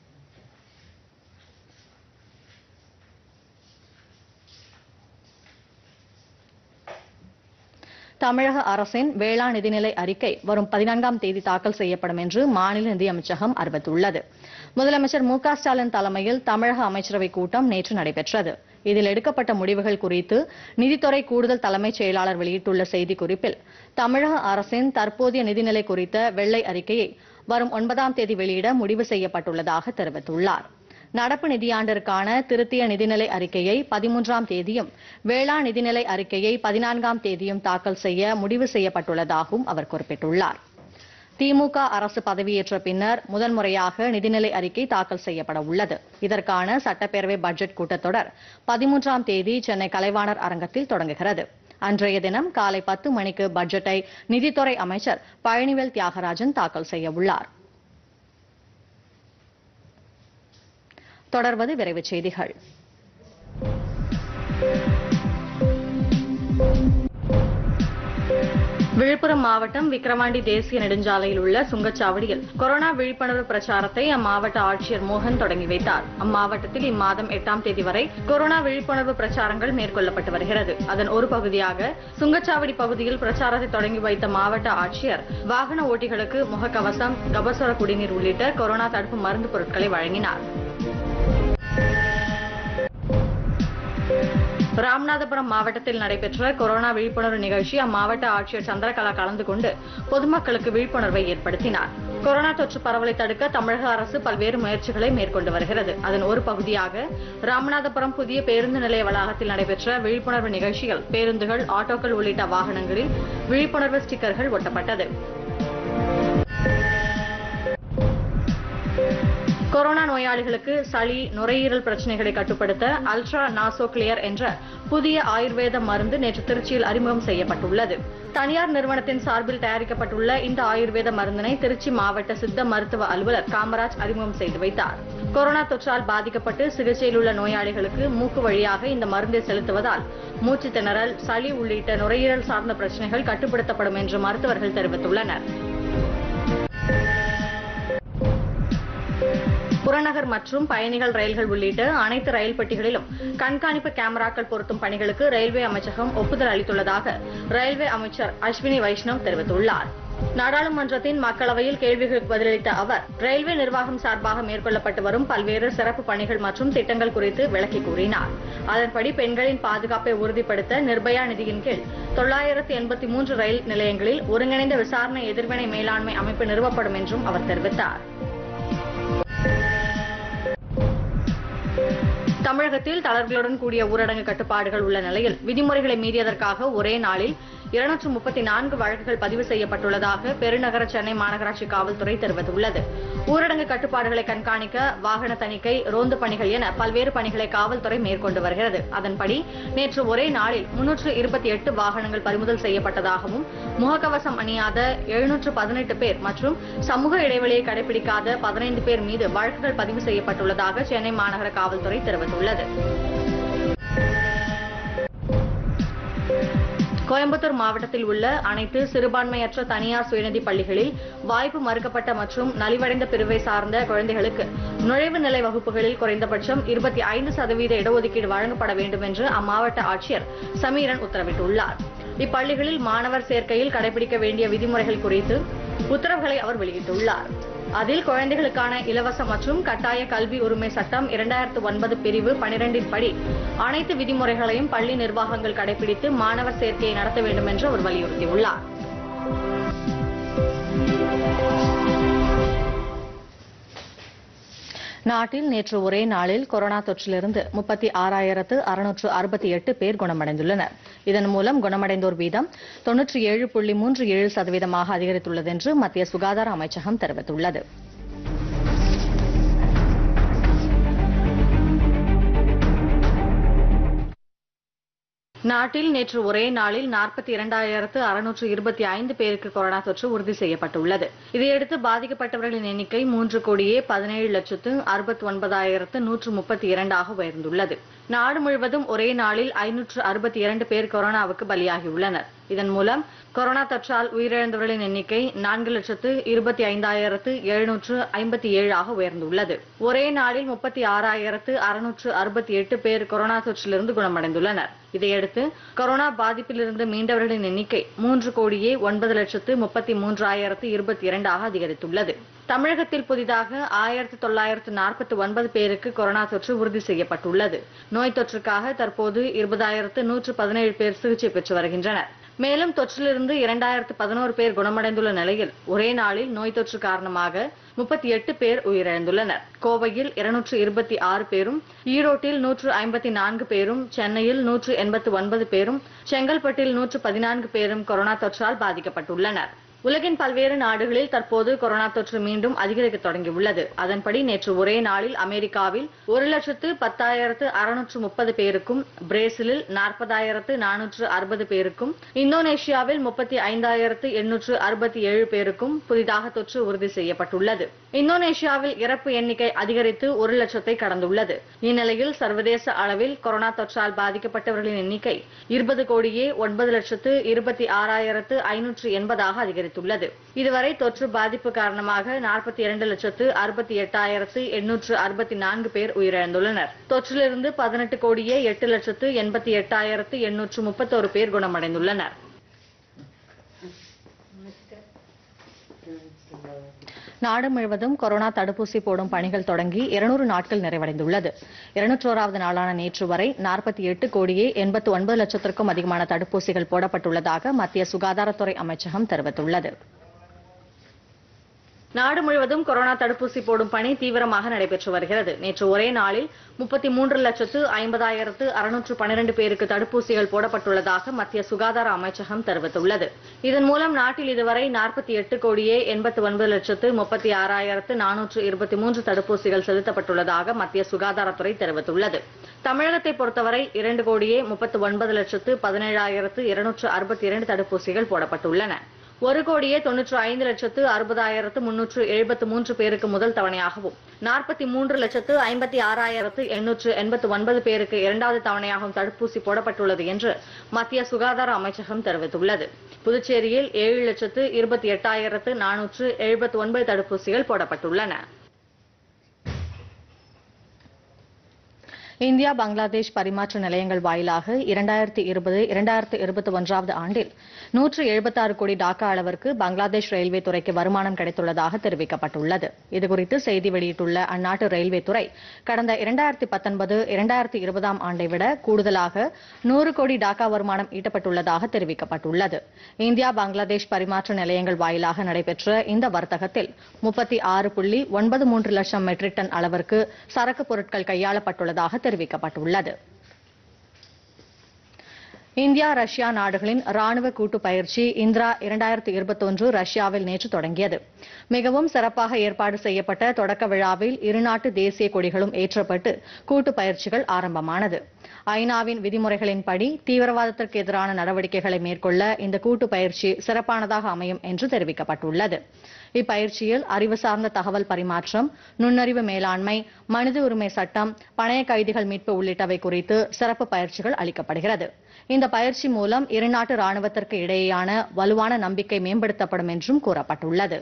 Speaker 1: தமிழக அரசின் வேளாண் நிதிநிலை அறிக்கை வரும் பதினான்காம் தேதி தாக்கல் செய்யப்படும் என்று மாநில நிதியமைச்சகம் அறிவித்துள்ளது முதலமைச்சர் மு க ஸ்டாலின் தலைமையில் தமிழக அமைச்சரவைக் கூட்டம் நேற்று நடைபெற்றது இதில் எடுக்கப்பட்ட முடிவுகள் குறித்து நிதித்துறை கூடுதல் தலைமைச் செயலாளர் வெளியிட்டுள்ள செய்திக்குறிப்பில் தமிழக அரசின் தற்போதைய நிதிநிலை குறித்த வெள்ளை அறிக்கையை வரும் ஒன்பதாம் தேதி வெளியிட முடிவு செய்யப்பட்டுள்ளதாக தெரிவித்துள்ளார் நடப்பு நிதியாண்டிற்கான திருத்திய நிதிநிலை அறிக்கையை பதிமூன்றாம் தேதியும் வேளாண் நிதிநிலை அறிக்கையை பதினான்காம் தேதியும் தாக்கல் செய்ய முடிவு செய்யப்பட்டுள்ளதாகவும் அவர் குறிப்பிட்டுள்ளார் திமுக அரசு பதவியேற்ற பின்னர் முதன்முறையாக நிதிநிலை அறிக்கை தாக்கல் செய்யப்பட உள்ளது இதற்கான சட்டப்பேரவை பட்ஜெட் கூட்டத்தொடர் பதிமூன்றாம் தேதி சென்னை கலைவாணர் அரங்கத்தில் தொடங்குகிறது அன்றைய தினம் காலை பத்து மணிக்கு பட்ஜெட்டை நிதித்துறை அமைச்சர் பழனிவேல் தியாகராஜன் தாக்கல் செய்ய உள்ளார் தொடர்வது விரைவுச் செய்திகள் விழுப்புரம் மாவட்டம் விக்கிரவாண்டி தேசிய நெடுஞ்சாலையில் உள்ள சுங்கச்சாவடியில் கொரோனா விழிப்புணர்வு பிரச்சாரத்தை அம்மாவட்ட ஆட்சியர் மோகன் தொடங்கி வைத்தார் அம்மாவட்டத்தில் இம்மாதம் எட்டாம் தேதி வரை கொரோனா விழிப்புணர்வு பிரச்சாரங்கள் மேற்கொள்ளப்பட்டு வருகிறது அதன் ஒரு பகுதியாக சுங்கச்சாவடி பகுதியில் பிரச்சாரத்தை தொடங்கி வைத்த மாவட்ட ஆட்சியர் வாகன ஓட்டிகளுக்கு முகக்கவசம் கபசுர குடிநீர் உள்ளிட்ட கொரோனா தடுப்பு மருந்து பொருட்களை வழங்கினார் ராமநாதபுரம் மாவட்டத்தில் நடைபெற்ற கொரோனா விழிப்புணர்வு நிகழ்ச்சி அம்மாவட்ட ஆட்சியர் சந்திரகலா கலந்து கொண்டு பொதுமக்களுக்கு விழிப்புணர்வை ஏற்படுத்தினார் கொரோனா தொற்று பரவலை தடுக்க தமிழக அரசு பல்வேறு முயற்சிகளை மேற்கொண்டு வருகிறது அதன் ஒரு பகுதியாக ராமநாதபுரம் புதிய பேருந்து நிலைய வளாகத்தில் நடைபெற்ற விழிப்புணர்வு நிகழ்ச்சியில் பேருந்துகள் ஆட்டோக்கள் உள்ளிட்ட வாகனங்களில் விழிப்புணர்வு ஸ்டிக்கர்கள் ஒட்டப்பட்டது கொரோனா நோயாளிகளுக்கு சளி நுரையீரல் பிரச்சனைகளை கட்டுப்படுத்த அல்ட்ரா நாசோ கிளியர் என்ற புதிய ஆயுர்வேத மருந்து நேற்று திருச்சியில் அறிமுகம் செய்யப்பட்டுள்ளது தனியார் நிறுவனத்தின் சார்பில் தயாரிக்கப்பட்டுள்ள இந்த ஆயுர்வேத மருந்தினை திருச்சி மாவட்ட சித்த மருத்துவ அலுவலர் காமராஜ் அறிமுகம் செய்து வைத்தார் கொரோனா தொற்றால் பாதிக்கப்பட்டு சிகிச்சையில் உள்ள நோயாளிகளுக்கு மூக்கு வழியாக இந்த மருந்தை செலுத்துவதால் மூச்சு திணறல் சளி உள்ளிட்ட நுரையீரல் சார்ந்த பிரச்சனைகள் கட்டுப்படுத்தப்படும் என்று மருத்துவர்கள் தெரிவித்துள்ளனர் புறநகர் மற்றும் பயணிகள் ரயில்கள் உள்ளிட்ட அனைத்து ரயில் பெட்டிகளிலும் கண்காணிப்பு கேமராக்கள் பொருத்தும் பணிகளுக்கு ரயில்வே அமைச்சகம் ஒப்புதல் அளித்துள்ளதாக ரயில்வே அமைச்சர் அஸ்வினி வைஷ்ணவ் தெரிவித்துள்ளார் நாடாளுமன்றத்தின் மக்களவையில் கேள்விகளுக்கு பதிலளித்த அவர் ரயில்வே நிர்வாகம் சார்பாக மேற்கொள்ளப்பட்டு வரும் பல்வேறு சிறப்பு பணிகள் மற்றும் திட்டங்கள் குறித்து விளக்கி கூறினார் அதன்படி பெண்களின் பாதுகாப்பை உறுதிப்படுத்த நிர்பயா நிதியின் கீழ் தொள்ளாயிரத்து எண்பத்தி மூன்று ரயில் நிலையங்களில் ஒருங்கிணைந்த விசாரணை எதிர்வினை மேலாண்மை அமைப்பு நிறுவப்படும் என்றும் அவர் தெரிவித்தார் தமிழகத்தில் தளர்வுகளுடன் கூடிய ஊரடங்கு கட்டுப்பாடுகள் உள்ள நிலையில் விதிமுறைகளை மீறியதற்காக ஒரே நாளில் இருநூற்று முப்பத்தி நான்கு வழக்குகள் பதிவு செய்யப்பட்டுள்ளதாக பெருநகர சென்னை மாநகராட்சி காவல்துறை தெரிவித்துள்ளது ஊரடங்கு கட்டுப்பாடுகளை கண்காணிக்க வாகன தணிக்கை ரோந்து பணிகள் என பல்வேறு பணிகளை காவல்துறை மேற்கொண்டு வருகிறது அதன்படி நேற்று ஒரே நாளில் முன்னூற்று இருபத்தி எட்டு வாகனங்கள் பறிமுதல் செய்யப்பட்டதாகவும் முகக்கவசம் அணியாத எழுநூற்று பதினெட்டு பேர் மற்றும் சமூக இடைவெளியை கடைபிடிக்காத பதினைந்து பேர் மீது வழக்குகள் பதிவு செய்யப்பட்டுள்ளதாக சென்னை மாநகர காவல்துறை தெரிவித்துள்ளது கோயம்புத்தூர் மாவட்டத்தில் உள்ள அனைத்து சிறுபான்மையற்ற தனியார் சுயநிதி பள்ளிகளில் வாய்ப்பு மறுக்கப்பட்ட மற்றும் நலிவடைந்த பிரிவை சார்ந்த குழந்தைகளுக்கு நுழைவு நிலை வகுப்புகளில் குறைந்தபட்சம் இருபத்தி ஐந்து சதவீத இடஒதுக்கீடு வழங்கப்பட வேண்டும் என்று அம்மாவட்ட ஆட்சியர் சமீரன் உத்தரவிட்டுள்ளார் இப்பள்ளிகளில் மாணவர் சேர்க்கையில் கடைபிடிக்க வேண்டிய விதிமுறைகள் குறித்து உத்தரவுகளை அவர் வெளியிட்டுள்ளார் அதில் குழந்தைகளுக்கான இலவச மற்றும் கட்டாய கல்வி உரிமை சட்டம் இரண்டாயிரத்து ஒன்பது பிரிவு பனிரெண்டின் படி அனைத்து விதிமுறைகளையும் பள்ளி நிர்வாகங்கள் கடைபிடித்து மாணவர் சேர்க்கையை நடத்த வேண்டும் என்று அவர் வலியுறுத்தியுள்ளார் நாட்டில் நேற்று ஒரே நாளில் கொரோனா தொற்றிலிருந்து முப்பத்தி ஆறாயிரத்து அறுநூற்று அறுபத்தி எட்டு பேர் குணமடைந்துள்ளனர் இதன் மூலம் குணமடைந்தோர் வீதம் தொன்னூற்றி ஏழு புள்ளி மூன்று ஏழு சதவீதமாக அதிகரித்துள்ளது என்று மத்திய சுகாதார அமைச்சகம் தெரிவித்துள்ளது நாட்டில் நேற்று ஒரே நாளில் நாற்பத்தி இரண்டாயிரத்து அறுநூற்று இருபத்தி ஐந்து பேருக்கு கொரோனா தொற்று உறுதி செய்யப்பட்டுள்ளது இதையடுத்து பாதிக்கப்பட்டவர்களின் எண்ணிக்கை மூன்று கோடியே பதினேழு லட்சத்து அறுபத்தி ஒன்பதாயிரத்து நூற்று முப்பத்தி இரண்டாக உயர்ந்துள்ளது நாடு முழுவதும் ஒரே நாளில் ஐநூற்று அறுபத்தி இரண்டு பேர் கொரோனாவுக்கு பலியாகியுள்ளனர் இதன் மூலம் கொரோனா தொற்றால் உயிரிழந்தவர்களின் எண்ணிக்கை நான்கு லட்சத்து இருபத்தி ஐந்தாயிரத்து எழுநூற்று ஐம்பத்தி ஏழாக உயர்ந்துள்ளது ஒரே நாளில் முப்பத்தி ஆறாயிரத்து அறுநூற்று அறுபத்தி எட்டு பேர் கொரோனா தொற்றிலிருந்து குணமடைந்துள்ளனர் இதையடுத்து கொரோனா பாதிப்பிலிருந்து மீண்டவர்களின் எண்ணிக்கை மூன்று கோடியே ஒன்பது லட்சத்து முப்பத்தி மூன்றாயிரத்து இருபத்தி இரண்டாக அதிகரித்துள்ளது தமிழகத்தில் புதிதாக ஆயிரத்து தொள்ளாயிரத்து நாற்பத்தி ஒன்பது பேருக்கு கொரோனா தொற்று உறுதி செய்யப்பட்டுள்ளது நோய் தொற்றுக்காக தற்போது இருபதாயிரத்து நூற்று பதினேழு பேர் சிகிச்சை பெற்று வருகின்றனர் மேலும் தொற்றிலிருந்து இரண்டாயிரத்து பதினோரு பேர் குணமடைந்துள்ள நிலையில் ஒரே நாளில் நோய் தொற்று காரணமாக முப்பத்தி எட்டு பேர் உயிரிழந்துள்ளனர் கோவையில் இருநூற்று இருபத்தி ஆறு பேரும் ஈரோட்டில் நூற்று ஐம்பத்தி நான்கு பேரும் சென்னையில் நூற்று எண்பத்து ஒன்பது பேரும் செங்கல்பட்டில் நூற்று பதினான்கு பேரும் கொரோனா தொற்றால் பாதிக்கப்பட்டுள்ளனர் உலகின் பல்வேறு நாடுகளில் தற்போது கொரோனா தொற்று மீண்டும் அதிகரிக்க தொடங்கியுள்ளது அதன்படி நேற்று ஒரே நாளில் அமெரிக்காவில் ஒரு லட்சத்து பத்தாயிரத்து அறுநூற்று முப்பது பேருக்கும் பிரேசிலில் நாற்பதாயிரத்து நானூற்று அறுபது பேருக்கும் இந்தோனேஷியாவில் முப்பத்தி ஐந்தாயிரத்து எண்ணூற்று அறுபத்தி ஏழு பேருக்கும் புதிதாக தொற்று உறுதி செய்யப்பட்டுள்ளது இந்தோனேஷியாவில் இறப்பு எண்ணிக்கை அதிகரித்து ஒரு லட்சத்தை கடந்துள்ளது இந்நிலையில் சர்வதேச அளவில் கொரோனா தொற்றால் பாதிக்கப்பட்டவர்களின் எண்ணிக்கை இருபது கோடியே ஒன்பது லட்சத்து இருபத்தி ஆறாயிரத்து ஐநூற்று எண்பதாக அதிகரித்துள்ளது இதுவரை தொற்று பாதிப்பு காரணமாக நாற்பத்தி இரண்டு லட்சத்து அறுபத்தி எட்டாயிரத்து எண்ணூற்று அறுபத்தி நான்கு பேர் உயிரிழந்துள்ளனர் தொற்றிலிருந்து பதினெட்டு கோடியே எட்டு லட்சத்து எண்பத்தி எட்டாயிரத்து எண்ணூற்று முப்பத்தோரு பேர் குணமடைந்துள்ளனர் நாடு முழுவதும் கொரோனா தடுப்பூசி போடும் பணிகள் தொடங்கி இருநூறு நாட்கள் நிறைவடைந்துள்ளது இருநூற்றோராவது நாளான நேற்று வரை நாற்பத்தி எட்டு கோடியே எண்பத்து ஒன்பது லட்சத்திற்கும் அதிகமான தடுப்பூசிகள் போடப்பட்டுள்ளதாக மத்திய சுகாதாரத்துறை அமைச்சகம் தெரிவித்துள்ளது நாடு முழுவதும் கொரோனா தடுப்பூசி போடும் பணி தீவிரமாக நடைபெற்று வருகிறது நேற்று ஒரே நாளில் முப்பத்தி மூன்று லட்சத்து ஐம்பதாயிரத்து அறுநூற்று பன்னிரண்டு பேருக்கு தடுப்பூசிகள் போடப்பட்டுள்ளதாக மத்திய சுகாதார அமைச்சகம் தெரிவித்துள்ளது இதன் மூலம் நாட்டில் இதுவரை நாற்பத்தி எட்டு கோடியே எண்பத்தி ஒன்பது லட்சத்து முப்பத்தி ஆறாயிரத்து நானூற்று இருபத்தி மூன்று தடுப்பூசிகள் செலுத்தப்பட்டுள்ளதாக மத்திய சுகாதாரத்துறை தெரிவித்துள்ளது தமிழகத்தை பொறுத்தவரை இரண்டு கோடியே முப்பத்தி ஒன்பது லட்சத்து பதினேழாயிரத்து இருநூற்று அறுபத்தி இரண்டு தடுப்பூசிகள் போடப்பட்டுள்ளன ஒரு கோடியே தொன்னூற்று ஐந்து லட்சத்து அறுபதாயிரத்து முன்னூற்று எழுபத்து மூன்று பேருக்கு முதல் தவணையாகவும் நாற்பத்தி மூன்று லட்சத்து ஐம்பத்தி ஆறாயிரத்து எண்ணூற்று எண்பத்து ஒன்பது பேருக்கு இரண்டாவது தவணையாகவும் தடுப்பூசி போடப்பட்டுள்ளது என்று மத்திய சுகாதார அமைச்சகம் தெரிவித்துள்ளது புதுச்சேரியில் ஏழு லட்சத்து இருபத்தி எட்டாயிரத்து நானூற்று எழுபத்தி ஒன்பது தடுப்பூசிகள் போடப்பட்டுள்ளன இந்தியா பங்களாதேஷ் பரிமாற்ற நிலையங்கள் வாயிலாக இரண்டாயிரத்தி இருபது இரண்டாயிரத்தி இருபத்தி ஒன்றாவது ஆண்டில் நூற்று எழுபத்தாறு கோடி டாக்கா அளவிற்கு பங்களாதேஷ் ரயில்வே துறைக்கு வருமானம் கிடைத்துள்ளதாக தெரிவிக்கப்பட்டுள்ளது இதுகுறித்து செய்தி வெளியிட்டுள்ள அந்நாட்டு ரயில்வே துறை கடந்த இரண்டாயிரத்தி பத்தொன்பது இரண்டாயிரத்தி இருபதாம் ஆண்டை விட கூடுதலாக நூறு கோடி டாக்கா வருமானம் ஈட்டப்பட்டுள்ளதாக தெரிவிக்கப்பட்டுள்ளது இந்தியா பங்களாதேஷ் பரிமாற்ற நிலையங்கள் வாயிலாக நடைபெற்ற இந்த வர்த்தகத்தில் முப்பத்தி ஆறு புள்ளி ஒன்பது மூன்று லட்சம் மெட்ரிக் டன் அளவிற்கு சரக்கு பொருட்கள் கையாளப்பட்டுள்ளதாக தெரிவிக்கப்பட்டுள்ளது இந்தியா ரஷ்யா நாடுகளின் ராணுவ கூட்டு பயிற்சி இந்திரா இரண்டாயிரத்தி இருபத்தொன்று ரஷ்யாவில் நேற்று தொடங்கியது மிகவும் சிறப்பாக ஏற்பாடு செய்யப்பட்ட தொடக்க விழாவில் இருநாட்டு தேசிய கொடிகளும் ஏற்றப்பட்டு கூட்டு பயிற்சிகள் ஆரம்பமானது ஐநாவின் விதிமுறைகளின்படி தீவிரவாதத்திற்கு எதிரான நடவடிக்கைகளை மேற்கொள்ள இந்த கூட்டு பயிற்சி சிறப்பானதாக அமையும் என்று தெரிவிக்கப்பட்டுள்ளது இப்பயிற்சியில் அறிவு சார்ந்த தகவல் பரிமாற்றம் நுண்ணறிவு மேலாண்மை மனித உரிமை சட்டம் பணைய கைதிகள் மீட்பு உள்ளிட்டவை குறித்து சிறப்பு பயிற்சிகள் அளிக்கப்படுகிறது இந்த பயிற்சி மூலம் இருநாட்டு ராணுவத்திற்கு இடையேயான வலுவான நம்பிக்கை மேம்படுத்தப்படும் என்றும் கூறப்பட்டுள்ளது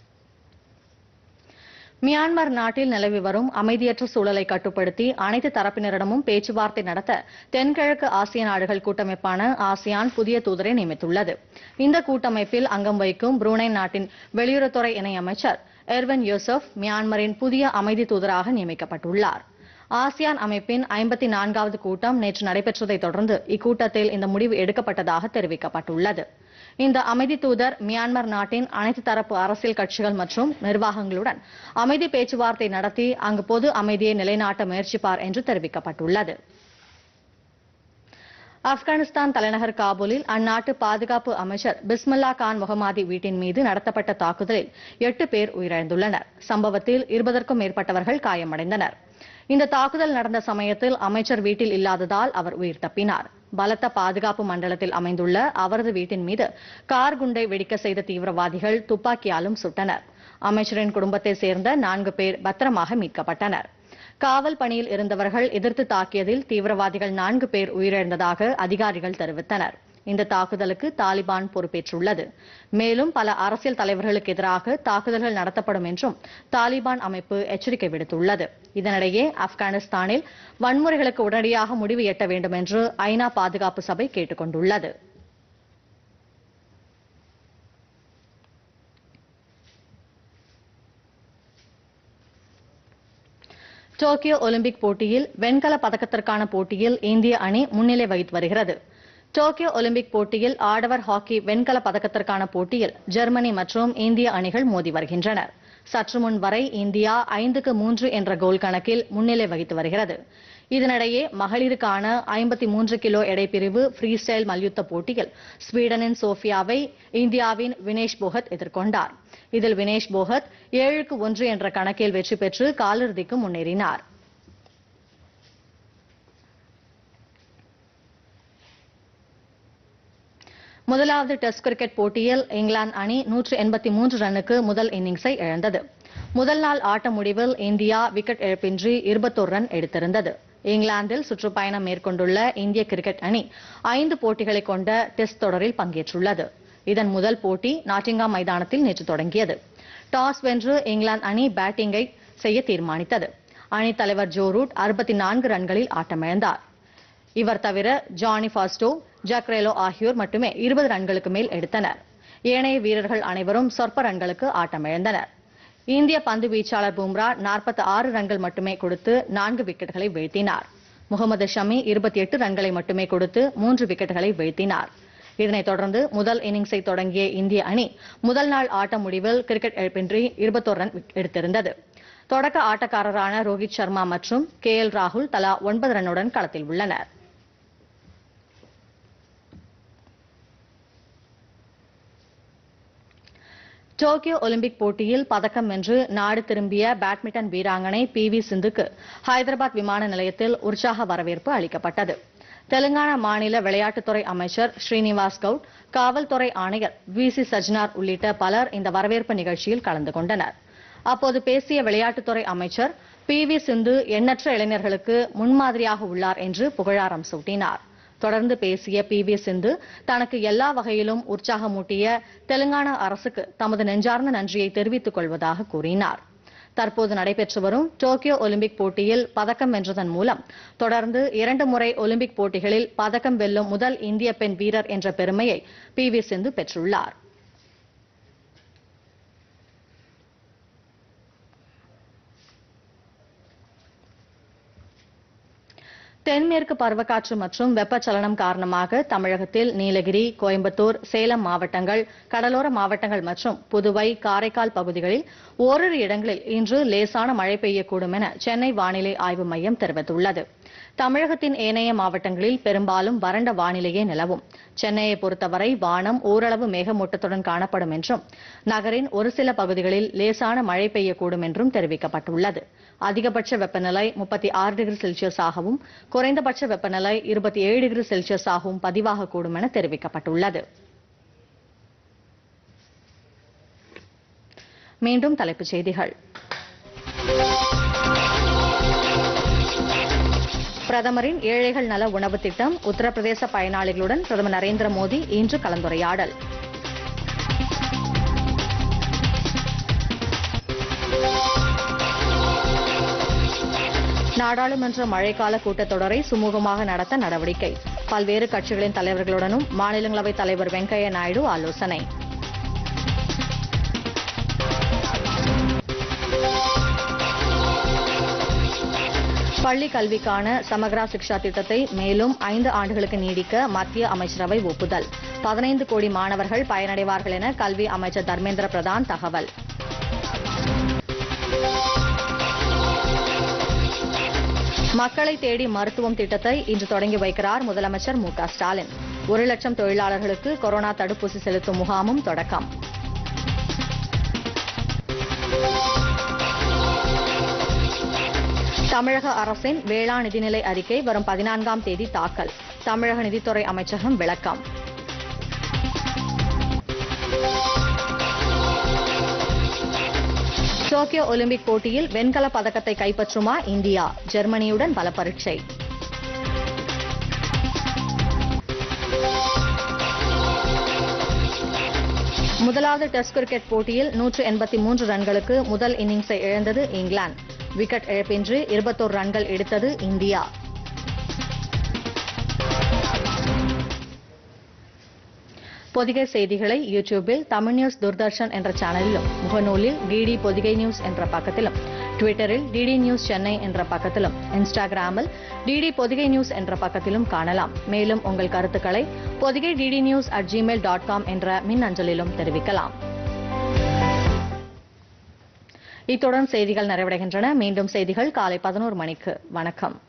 Speaker 1: மியான்மர் நாட்டில் நிலவி வரும் அமைதியற்ற சூழலை கட்டுப்படுத்தி அனைத்து தரப்பினரிடமும் பேச்சுவார்த்தை நடத்த தென்கிழக்கு ஆசிய நாடுகள் கூட்டமைப்பான ஆசியான் புதிய தூதரை நியமித்துள்ளது இந்த கூட்டமைப்பில் அங்கம் வகிக்கும் புரூனை நாட்டின் வெளியுறவுத்துறை இணையமைச்சர் எர்வன் யூசப் மியான்மரின் புதிய அமைதி தூதராக நியமிக்கப்பட்டுள்ளார் ஆசியான் அமைப்பின் ஐம்பத்தி நான்காவது கூட்டம் நேற்று நடைபெற்றதைத் தொடர்ந்து இக்கூட்டத்தில் இந்த முடிவு எடுக்கப்பட்டதாக தெரிவிக்கப்பட்டுள்ளது இந்த அமைதி தூதர் மியான்மர் நாட்டின் அனைத்து தரப்பு அரசியல் கட்சிகள் மற்றும் நிர்வாகங்களுடன் அமைதி பேச்சுவார்த்தை நடத்தி அங்கு பொது அமைதியை நிலைநாட்ட முயற்சிப்பார் என்று தெரிவிக்கப்பட்டுள்ளது ஆப்கானிஸ்தான் தலைநகர் காபூலில் அந்நாட்டு பாதுகாப்பு அமைச்சர் பிஸ்மில்லா கான் முகமாதி வீட்டின் மீது நடத்தப்பட்ட தாக்குதலில் எட்டு பேர் உயிரிழந்துள்ளனர் சம்பவத்தில் இருபதற்கும் மேற்பட்டவர்கள் காயமடைந்தனர் இந்த தாக்குதல் நடந்த சமயத்தில் அமைச்சர் வீட்டில் இல்லாததால் அவர் உயிர் தப்பினார் பலத்த பாதுகாப்பு மண்டலத்தில் அமைந்துள்ள அவரது வீட்டின் மீது கார் குண்டை வெடிக்க செய்த தீவிரவாதிகள் துப்பாக்கியாலும் சுட்டனர் அமைச்சரின் குடும்பத்தைச் சேர்ந்த நான்கு பேர் பத்திரமாக மீட்கப்பட்டனர் காவல் பணியில் இருந்தவர்கள் எதிர்த்து தாக்கியதில் தீவிரவாதிகள் நான்கு பேர் உயிரிழந்ததாக அதிகாரிகள் தெரிவித்தனர் இந்த தாக்குதலுக்கு தாலிபான் பொறுப்பேற்றுள்ளது மேலும் பல அரசியல் தலைவர்களுக்கு எதிராக தாக்குதல்கள் நடத்தப்படும் என்றும் தாலிபான் அமைப்பு எச்சரிக்கை விடுத்துள்ளது இதனிடையே ஆப்கானிஸ்தானில் வன்முறைகளுக்கு உடனடியாக முடிவு எட்ட வேண்டும் என்று ஐநா பாதுகாப்பு சபை கேட்டுக் கொண்டுள்ளது டோக்கியோ ஒலிம்பிக் போட்டியில் வெண்கல பதக்கத்திற்கான போட்டியில் இந்திய அணி முன்னிலை வகித்து வருகிறது டோக்கியோ ஒலிம்பிக் போட்டியில் ஆடவர் ஹாக்கி வெண்கல பதக்கத்திற்கான போட்டியில் ஜெர்மனி மற்றும் இந்திய அணிகள் மோதி வருகின்றனர் சற்று முன் வரை இந்தியா ஐந்துக்கு மூன்று என்ற கோல் கணக்கில் முன்னிலை வகித்து வருகிறது இதனிடையே மகளிருக்கான ஐம்பத்தி மூன்று கிலோ எடை பிரிவு ஃப்ரீ ஸ்டைல் மல்யுத்த போட்டியில் ஸ்வீடனின் சோஃபியாவை இந்தியாவின் வினேஷ் போகத் எதிர்கொண்டார் இதில் வினேஷ் போகத் ஏழுக்கு ஒன்று என்ற கணக்கில் வெற்றி பெற்று காலிறுதிக்கு முன்னேறினார் முதலாவது டெஸ்ட் கிரிக்கெட் போட்டியில் இங்கிலாந்து அணி நூற்று எண்பத்தி மூன்று ரன்னுக்கு முதல் இன்னிங்ஸை இழந்தது முதல் நாள் ஆட்ட முடிவில் இந்தியா விக்கெட் இழப்பின்றி இருபத்தோரு ரன் எடுத்திருந்தது இங்கிலாந்தில் சுற்றுப்பயணம் மேற்கொண்டுள்ள இந்திய கிரிக்கெட் அணி ஐந்து போட்டிகளை கொண்ட டெஸ்ட் தொடரில் பங்கேற்றுள்ளது இதன் முதல் போட்டி நாட்டிங்காம் மைதானத்தில் நேற்று தொடங்கியது டாஸ் வென்று இங்கிலாந்து அணி பேட்டிங்கை செய்ய தீர்மானித்தது அணித் தலைவர் ஜோ ரூட் அறுபத்தி நான்கு ரன்களில் ஆட்டமிழந்தார் இவர் தவிர ஜானி ஃபாஸ்டோ ஜக்ரேலோ ஆகியோர் மட்டுமே இருபது ரன்களுக்கு மேல் எடுத்தனர் ஏனைய வீரர்கள் அனைவரும் சொற்ப ரன்களுக்கு ஆட்டமிழந்தனர் இந்திய பந்து வீச்சாளர் பும்ரா 46 ஆறு ரன்கள் மட்டுமே கொடுத்து நான்கு விக்கெட்டுகளை வீழ்த்தினார் முகமது ஷமி 28 ரன்களை மட்டுமே கொடுத்து மூன்று விக்கெட்டுகளை வீழ்த்தினார் இதனைத் தொடர்ந்து முதல் இன்னிங்ஸை தொடங்கிய இந்திய அணி முதல் நாள் ஆட்ட முடிவில் கிரிக்கெட் இழப்பின்றி 21 ரன் எடுத்திருந்தது தொடக்க ஆட்டக்காரரான ரோஹித் சர்மா மற்றும் கே எல் ராகுல் தலா ஒன்பது ரன்னுடன் களத்தில் உள்ளனர் டோக்கியோ ஒலிம்பிக் போட்டியில் பதக்கம் வென்று நாடு திரும்பிய பேட்மிண்டன் வீராங்கனை பி வி சிந்துக்கு ஹைதராபாத் விமான நிலையத்தில் உற்சாக வரவேற்பு அளிக்கப்பட்டது தெலுங்கானா மாநில விளையாட்டுத்துறை அமைச்சர் ஸ்ரீனிவாஸ் கவுட் காவல்துறை ஆணையர் வி சி சஜ்னார் உள்ளிட்ட பலர் இந்த வரவேற்பு நிகழ்ச்சியில் கலந்து கொண்டனர் அப்போது பேசிய விளையாட்டுத்துறை அமைச்சர் பி வி சிந்து எண்ணற்ற இளைஞர்களுக்கு முன்மாதிரியாக உள்ளார் என்று புகழாரம் சூட்டினார் தொடர்ந்து பேசிய பி வி சிந்து தனக்கு எல்லா வகையிலும் உற்சாகமூட்டிய தெலுங்கானா அரசுக்கு தமது நெஞ்சார்ந்த நன்றியை தெரிவித்துக் கொள்வதாக கூறினார் தற்போது நடைபெற்று வரும் டோக்கியோ ஒலிம்பிக் போட்டியில் பதக்கம் வென்றதன் மூலம் தொடர்ந்து இரண்டு முறை ஒலிம்பிக் போட்டிகளில் பதக்கம் வெல்லும் முதல் இந்திய பெண் வீரர் என்ற பெருமையை பி வி சிந்து பெற்றுள்ளார் தென்மேற்கு பருவக்காற்று மற்றும் வெப்பச்சலனம் காரணமாக தமிழகத்தில் நீலகிரி கோயம்புத்தூர் சேலம் மாவட்டங்கள் கடலோர மாவட்டங்கள் மற்றும் புதுவை காரைக்கால் பகுதிகளில் ஓரிரு இடங்களில் இன்று லேசான மழை பெய்யக்கூடும் என சென்னை வானிலை ஆய்வு மையம் தெரிவித்துள்ளது தமிழகத்தின் ஏனைய மாவட்டங்களில் பெரும்பாலும் வறண்ட வானிலையே நிலவும் சென்னையை பொறுத்தவரை வானம் ஓரளவு மேகமூட்டத்துடன் காணப்படும் என்றும் நகரின் ஒரு சில பகுதிகளில் லேசான மழை பெய்யக்கூடும் என்றும் தெரிவிக்கப்பட்டுள்ளது அதிகபட்ச வெப்பநிலை முப்பத்தி ஆறு டிகிரி செல்சியஸாகவும் குறைந்தபட்ச வெப்பநிலை இருபத்தி ஏழு டிகிரி செல்சியஸாகவும் பதிவாகக்கூடும் என தெரிவிக்கப்பட்டுள்ளது மீண்டும் தலைப்புச் செய்திகள் பிரதமரின் ஏழைகள் நல உணவு திட்டம் உத்தரப்பிரதேச பயனாளிகளுடன் பிரதமர் நரேந்திர மோடி இன்று கலந்துரையாடல் நாடாளுமன்ற மழைக்கால கூட்டத்தொடரை சுமூகமாக நடத்த நடவடிக்கை பல்வேறு கட்சிகளின் தலைவர்களுடனும் மாநிலங்களவைத் தலைவர் வெங்கையா நாயுடு ஆலோசனை பள்ளி கல்விக்கான சமக்ரா சிக்ஷா திட்டத்தை மேலும் ஐந்து ஆண்டுகளுக்கு நீடிக்க மத்திய அமைச்சரவை ஒப்புதல் பதினைந்து கோடி மாணவர்கள் பயனடைவார்கள் என கல்வி அமைச்சர் தர்மேந்திர பிரதான் தகவல் மக்களை தேடி மருத்துவம் திட்டத்தை இன்று தொடங்கி வைக்கிறார் முதலமைச்சர் மு க ஸ்டாலின் ஒரு லட்சம் தொழிலாளர்களுக்கு கொரோனா தடுப்பூசி செலுத்தும் முகாமும் தொடக்கம் தமிழக அரசின் வேளாண் நிதிநிலை அறிக்கை வரும் பதினான்காம் தேதி தாக்கல் தமிழக நிதித்துறை அமைச்சகம் விளக்கம் டோக்கியோ ஒலிம்பிக் போட்டியில் வெண்கலப் பதக்கத்தை கைப்பற்றுமா இந்தியா ஜெர்மனியுடன் பல பரீட்சை முதலாவது டெஸ்ட் கிரிக்கெட் போட்டியில் நூற்று எண்பத்தி மூன்று ரன்களுக்கு முதல் இன்னிங்ஸை இழந்தது இங்கிலாந்து விக்கெட் இழப்பின்றி இருபத்தோரு ரன்கள் எடுத்தது இந்தியா பொதிகை செய்திகளை யூடியூபில் தமிழ் நியூஸ் தூர்தர்ஷன் என்ற சேனலிலும் முகநூலில் டிடி பொதிகை நியூஸ் என்ற பக்கத்திலும் ட்விட்டரில் டிடி நியூஸ் சென்னை என்ற பக்கத்திலும் இன்ஸ்டாகிராமில் டிடி பொதிகை நியூஸ் என்ற பக்கத்திலும் காணலாம் மேலும் உங்கள் கருத்துக்களை Podhigai DD news at Gmail dot com என்ற மின் அஞ்சலிலும் தெரிவிக்கலாம் இத்துடன் செய்திகள் நிறைவடைகின்றன மீண்டும் செய்திகள் காலை பதினோரு மணிக்கு வணக்கம்